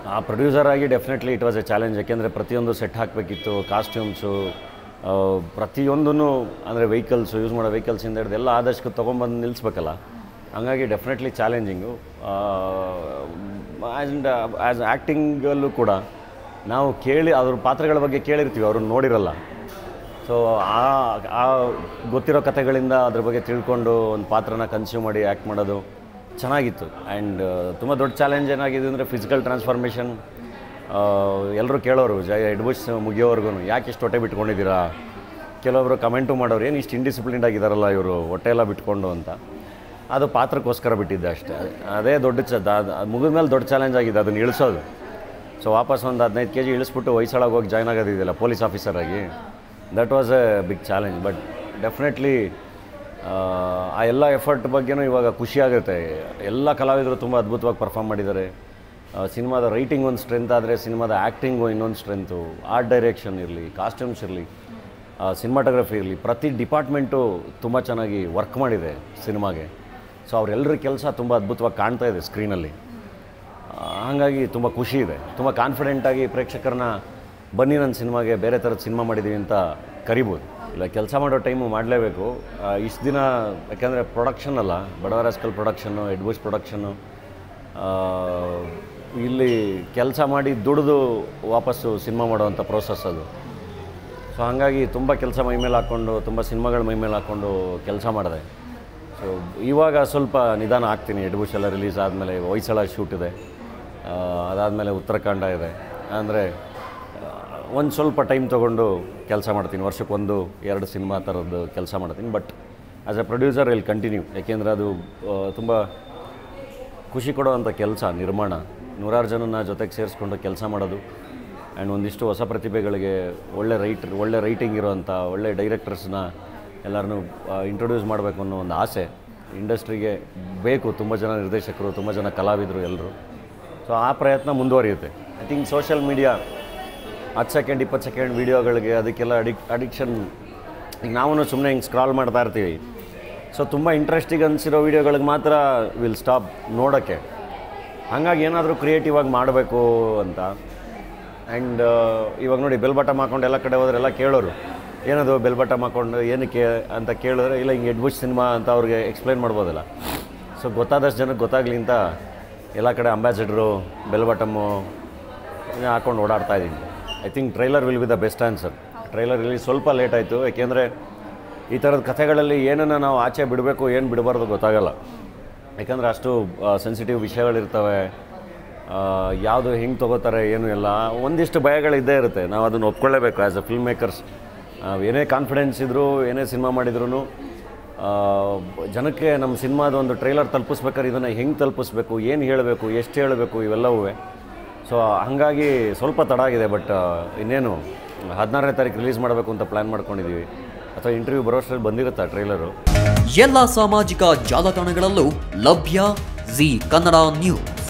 ಆ ಪ್ರೊಡ್ಯೂಸರ್ ಆಗಿ definitely it was a challenge ಯಾಕೆಂದರೆ ಪ್ರತಿಯೊಂದು ಸೆಟ್ ಹಾಕಬೇಕಿತ್ತು ಕಾಸ್ಟ್ಯೂಮ್ಸು ಪ್ರತಿಯೊಂದೂ ಅಂದರೆ ವೆಹಿಕಲ್ಸು ಯೂಸ್ ಮಾಡೋ ವೆಹಿಕಲ್ಸಿಂದ ಹಿಡಿದು ಎಲ್ಲ ಆದಷ್ಟು ತೊಗೊಂಬಂದು ನಿಲ್ಲಿಸ್ಬೇಕಲ್ಲ ಹಂಗಾಗಿ ಡೆಫಿನೆಟ್ಲಿ ಚಾಲೆಂಜಿಂಗು ಆ್ಯಂಡ್ ಆ್ಯಸ್ ಆ್ಯಕ್ಟಿಂಗಲ್ಲೂ ಕೂಡ ನಾವು ಕೇಳಿ ಅದ್ರ ಪಾತ್ರಗಳ ಬಗ್ಗೆ ಕೇಳಿರ್ತೀವಿ ಅವ್ರನ್ನ ನೋಡಿರಲ್ಲ ಸೊ ಆ ಆ ಗೊತ್ತಿರೋ ಕಥೆಗಳಿಂದ ಅದ್ರ ಬಗ್ಗೆ ತಿಳ್ಕೊಂಡು ಒಂದು ಪಾತ್ರನ ಕನ್ಸ್ಯೂಮ್ ಮಾಡಿ ಆ್ಯಕ್ಟ್ ಮಾಡೋದು ಚೆನ್ನಾಗಿತ್ತು ಆ್ಯಂಡ್ ತುಂಬ ದೊಡ್ಡ ಚಾಲೆಂಜ್ ಏನಾಗಿದೆ ಅಂದರೆ ಫಿಸಿಕಲ್ ಟ್ರಾನ್ಸ್ಫಾರ್ಮೇಷನ್ ಎಲ್ಲರೂ ಕೇಳೋರು ಜಯ ಎಡ್ಬುಸ್ ಮುಗಿಯೋವರೆಗೂ ಯಾಕೆ ಇಷ್ಟು ಹೊಟ್ಟೆ ಬಿಟ್ಕೊಂಡಿದ್ದೀರಾ ಕೆಲವೊಬ್ರು ಕಮೆಂಟು ಮಾಡೋರು ಏನು ಇಷ್ಟು ಇಂಡಿಸಿಪ್ಲಿನ್ಡ್ ಆಗಿದ್ದಾರಲ್ಲ ಇವರು ಹೊಟ್ಟೆ ಎಲ್ಲ ಬಿಟ್ಕೊಂಡು ಅಂತ ಅದು ಪಾತ್ರಕ್ಕೋಸ್ಕರ ಬಿಟ್ಟಿದ್ದೆ ಅಷ್ಟೇ ಅದೇ ದೊಡ್ಡ ಚ ಮುಗಿದ ಮೇಲೆ ದೊಡ್ಡ ಚಾಲೆಂಜ್ ಆಗಿದೆ ಅದನ್ನು ಇಳಿಸೋದು ಸೊ ವಾಪಸ್ ಒಂದು ಹದಿನೈದು ಕೆ ಜಿ ಇಳಿಸ್ಬಿಟ್ಟು ಹೊಯ್ಸಳಗೆ ಹೋಗಿ ಜಾಯ್ನ್ ಆಗೋದಿದೆಯಲ್ಲ ಪೊಲೀಸ್ ಆಫೀಸರ್ ಆಗಿ that was a big challenge but definitely ಆ ಎಲ್ಲ ಎಫರ್ಟ್ ಬಗ್ಗೆನೂ ಇವಾಗ ಖುಷಿ ಆಗುತ್ತೆ ಎಲ್ಲ ಕಲಾವಿದರು ತುಂಬ ಅದ್ಭುತವಾಗಿ ಪರ್ಫಾರ್ಮ್ ಮಾಡಿದ್ದಾರೆ ಸಿನಿಮಾದ ರೈಟಿಂಗ್ ಒಂದು ಸ್ಟ್ರೆಂತ್ ಆದರೆ ಸಿನಿಮಾದ ಆ್ಯಕ್ಟಿಂಗು ಇನ್ನೊಂದು ಸ್ಟ್ರೆಂತು ಆರ್ಟ್ ಡೈರೆಕ್ಷನ್ ಇರಲಿ ಕಾಸ್ಟ್ಯೂಮ್ಸ್ ಇರಲಿ ಸಿನಿಮಾಟೋಗ್ರಫಿ ಇರಲಿ ಪ್ರತಿ ಡಿಪಾರ್ಟ್ಮೆಂಟು ತುಂಬ ಚೆನ್ನಾಗಿ ವರ್ಕ್ ಮಾಡಿದೆ ಸಿನಿಮಾಗೆ ಸೊ ಅವರೆಲ್ಲರ ಕೆಲಸ ತುಂಬ ಅದ್ಭುತವಾಗಿ ಕಾಣ್ತಾ ಇದೆ ಸ್ಕ್ರೀನಲ್ಲಿ ಹಾಗಾಗಿ ತುಂಬ ಖುಷಿ ಇದೆ ತುಂಬ ಕಾನ್ಫಿಡೆಂಟಾಗಿ ಪ್ರೇಕ್ಷಕರನ್ನ ಬನ್ನಿ ನನ್ನ ಸಿನಿಮಾಗೆ ಬೇರೆ ಥರದ ಸಿನಿಮಾ ಮಾಡಿದ್ದೀವಿ ಅಂತ ಕರಿಬೋದು ಇಲ್ಲ ಕೆಲಸ ಮಾಡೋ ಟೈಮು ಮಾಡಲೇಬೇಕು ಇಷ್ಟು ದಿನ ಯಾಕೆಂದರೆ ಪ್ರೊಡಕ್ಷನ್ ಅಲ್ಲ ಬಡವರ ಸ್ಕಲ್ ಪ್ರೊಡಕ್ಷನ್ನು ಎಡ್ಬೂಸ್ ಪ್ರೊಡಕ್ಷನ್ನು ಇಲ್ಲಿ ಕೆಲಸ ಮಾಡಿ ದುಡಿದು ವಾಪಸ್ಸು ಸಿನಿಮಾ ಮಾಡೋವಂಥ ಪ್ರೋಸೆಸ್ ಅದು ಸೊ ಹಾಗಾಗಿ ತುಂಬ ಕೆಲಸ ಮೈ ಮೇಲೆ ಹಾಕ್ಕೊಂಡು ತುಂಬ ಸಿನಿಮಾಗಳು ಮೈ ಮೇಲೆ ಹಾಕ್ಕೊಂಡು ಕೆಲಸ ಮಾಡಿದೆ ಸೊ ಇವಾಗ ಸ್ವಲ್ಪ ನಿಧಾನ ಆಗ್ತೀನಿ ಎಡ್ಬುಷ್ ಎಲ್ಲ ರಿಲೀಸ್ ಆದಮೇಲೆ ಹೊಯ್ಸಳ ಶೂಟ್ ಇದೆ ಅದಾದಮೇಲೆ ಉತ್ತರಾಖಂಡ ಇದೆ ಅಂದರೆ ಒಂದು ಸ್ವಲ್ಪ ಟೈಮ್ ತೊಗೊಂಡು ಕೆಲಸ ಮಾಡ್ತೀನಿ ವರ್ಷಕ್ಕೊಂದು ಎರಡು ಸಿನಿಮಾ ಥರದ್ದು ಕೆಲಸ ಮಾಡ್ತೀನಿ ಬಟ್ ಆ್ಯಸ್ ಎ ಪ್ರೊಡ್ಯೂಸರ್ ಇಲ್ಲಿ ಕಂಟಿನ್ಯೂ ಯಾಕೆಂದರೆ ಅದು ತುಂಬ ಖುಷಿ ಕೊಡೋವಂಥ ಕೆಲಸ ನಿರ್ಮಾಣ ನೂರಾರು ಜನನ ಜೊತೆಗೆ ಸೇರಿಸ್ಕೊಂಡು ಕೆಲಸ ಮಾಡೋದು ಆ್ಯಂಡ್ ಒಂದಿಷ್ಟು ಹೊಸ ಪ್ರತಿಭೆಗಳಿಗೆ ಒಳ್ಳೆ ರೈಟ್ರ್ ಒಳ್ಳೆ ರೈಟಿಂಗ್ ಇರೋವಂಥ ಒಳ್ಳೆ ಡೈರೆಕ್ಟರ್ಸ್ನ ಎಲ್ಲರನ್ನೂ ಇಂಟ್ರೊಡ್ಯೂಸ್ ಮಾಡಬೇಕು ಅನ್ನೋ ಒಂದು ಆಸೆ ಇಂಡಸ್ಟ್ರಿಗೆ ಬೇಕು ತುಂಬ ಜನ ನಿರ್ದೇಶಕರು ತುಂಬ ಜನ ಕಲಾವಿದರು ಎಲ್ಲರೂ ಸೊ ಆ ಪ್ರಯತ್ನ ಮುಂದುವರಿಯುತ್ತೆ ಐ ಥಿಂಕ್ ಸೋಷಿಯಲ್ ಮೀಡಿಯಾ ಹತ್ತು ಸೆಕೆಂಡ್ ಇಪ್ಪತ್ತು ಸೆಕೆಂಡ್ ವೀಡಿಯೋಗಳಿಗೆ ಅದಕ್ಕೆಲ್ಲ ಅಡಿಕ್ ಅಡಿಕ್ಷನ್ ಈಗ ನಾವು ಸುಮ್ಮನೆ ಹಿಂಗೆ ಸ್ಕ್ರಾಲ್ ಮಾಡ್ತಾ ಇರ್ತೀವಿ ಸೊ ತುಂಬ ಇಂಟ್ರೆಸ್ಟಿಂಗ್ ಅನಿಸಿರೋ ವೀಡಿಯೋಗಳಿಗೆ ಮಾತ್ರ ವಿಲ್ ಸ್ಟಾಪ್ ನೋಡೋಕ್ಕೆ ಹಾಗಾಗಿ ಏನಾದರೂ ಕ್ರಿಯೇಟಿವ್ ಆಗಿ ಮಾಡಬೇಕು ಅಂತ ಆ್ಯಂಡ್ ಇವಾಗ ನೋಡಿ ಬೆಲ್ ಬಟಮ್ ಹಾಕೊಂಡು ಎಲ್ಲ ಕಡೆ ಹೋದ್ರೆ ಎಲ್ಲ ಕೇಳೋರು ಏನದು ಬೆಲ್ ಬಟಮ್ ಹಾಕೊಂಡು ಏನಕ್ಕೆ ಅಂತ ಕೇಳಿದ್ರೆ ಇಲ್ಲ ಹಿಂಗೆ ಎಡ್ಬುಷ್ ಸಿನಿಮಾ ಅಂತ ಅವ್ರಿಗೆ ಎಕ್ಸ್ಪ್ಲೈನ್ ಮಾಡ್ಬೋದಲ್ಲ ಸೊ ಗೊತ್ತಾದಷ್ಟು ಜನಕ್ಕೆ ಗೊತ್ತಾಗಲಿ ಅಂತ ಎಲ್ಲ ಕಡೆ ಅಂಬಾಸಿಡ್ರು ಬೆಲ್ ಬಟಮ್ಮು ಹಾಕೊಂಡು ಓಡಾಡ್ತಾ ಇದ್ದೀನಿ I think trailer will be the best answer trailer release ಸ್ವಲ್ಪ ಲೇಟ್ ಆಯಿತು ಯಾಕೆಂದರೆ ಈ ಥರದ ಕಥೆಗಳಲ್ಲಿ ಏನನ್ನು ನಾವು ಆಚೆ ಬಿಡಬೇಕು ಏನು ಬಿಡಬಾರ್ದು ಗೊತ್ತಾಗಲ್ಲ ಯಾಕಂದರೆ ಅಷ್ಟು ಸೆನ್ಸಿಟಿವ್ ವಿಷಯಗಳಿರ್ತವೆ ಯಾವುದು ಹೆಂಗೆ ತೊಗೋತಾರೆ ಏನು ಎಲ್ಲ ಒಂದಿಷ್ಟು ಭಯಗಳಿದ್ದೇ ಇರುತ್ತೆ ನಾವು ಅದನ್ನು ಒಪ್ಕೊಳ್ಳೇಬೇಕು ಆ್ಯಸ್ ಅ ಫಿಲ್ಮ್ ಮೇಕರ್ಸ್ ಏನೇ ಕಾನ್ಫಿಡೆನ್ಸ್ ಇದ್ದರೂ ಏನೇ ಸಿನಿಮಾ ಮಾಡಿದ್ರು ಜನಕ್ಕೆ ನಮ್ಮ ಸಿನಿಮಾದ ಒಂದು ಟ್ರೈಲರ್ ತಲುಪಿಸ್ಬೇಕಾದ್ರೆ ಇದನ್ನು ಹೆಂಗೆ ತಲುಪಿಸ್ಬೇಕು ಏನು ಹೇಳಬೇಕು ಎಷ್ಟು ಹೇಳಬೇಕು ಇವೆಲ್ಲವೂ ಸೊ ಹಾಗಾಗಿ ಸ್ವಲ್ಪ ತಡ ಆಗಿದೆ ಬಟ್ ಇನ್ನೇನು ಹದಿನಾರನೇ ತಾರೀಕು ರಿಲೀಸ್ ಮಾಡಬೇಕು ಅಂತ ಪ್ಲ್ಯಾನ್ ಮಾಡ್ಕೊಂಡಿದ್ದೀವಿ ಅಥವಾ ಇಂಟರ್ವ್ಯೂ ಬರೋಷ್ಟರಲ್ಲಿ ಬಂದಿರುತ್ತಾ ಟ್ರೈಲರು ಎಲ್ಲ ಸಾಮಾಜಿಕ ಜಾಲತಾಣಗಳಲ್ಲೂ ಲಭ್ಯ ಜಿ ಕನ್ನಡ ನ್ಯೂಸ್